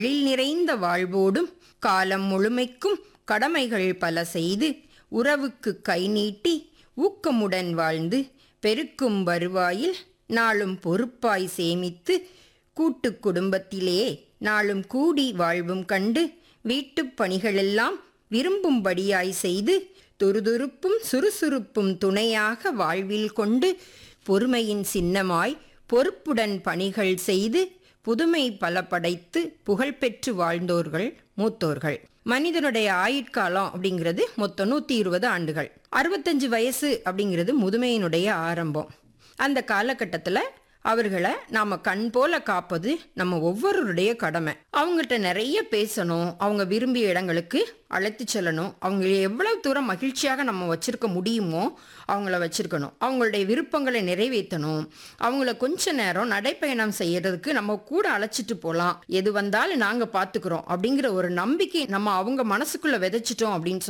எழில் நிறைந்த வாழ்வோடும் காலம் முழுமைக்கும் கடமைகள் பல செய்து உறவுக்கு கை நீட்டி ஊக்கமுடன் வாழ்ந்து பெருக்கும் வருவாயில் நாளும் பொறுப்பாய் சேமித்து கூட்டுக் குடும்பத்திலே நாளும் கூடி வாழ்வும் கண்டு வீட்டுப் பணிகளெல்லாம் விரும்பும்படியாய் செய்து துருதுருப்பும் சுறுசுறுப்பும் துணையாக வாழ்வில் கொண்டு பொறுமையின் சின்னமாய் பொறுப்புடன் பணிகள் செய்து புதுமை பல படைத்து புகழ்பெற்று வாழ்ந்தோர்கள் மூத்தோர்கள் மனிதனுடைய ஆயுட்காலம் அப்படிங்கிறது மொத்தம் நூற்றி இருபது ஆண்டுகள் அறுபத்தஞ்சு வயசு அப்படிங்கிறது முதுமையினுடைய ஆரம்பம் அந்த காலகட்டத்தில் அவர்களை நாம கண் போல காப்பது நம்ம ஒவ்வொருவருடைய கடமை அவங்ககிட்ட நிறைய பேசணும் அவங்க விரும்பிய இடங்களுக்கு அழைத்து செல்லணும் அவங்க எவ்வளவு தூரம் மகிழ்ச்சியாக நம்ம வச்சிருக்க முடியுமோ அவங்கள வச்சிருக்கணும் அவங்களுடைய விருப்பங்களை நிறைவேற்றணும் அவங்கள கொஞ்ச நேரம் நடைப்பயணம் செய்யறதுக்கு நம்ம கூட அழைச்சிட்டு போகலாம் எது வந்தாலும் நாங்கள் பார்த்துக்கிறோம் அப்படிங்கிற ஒரு நம்பிக்கை நம்ம அவங்க மனசுக்குள்ள விதைச்சிட்டோம் அப்படின்னு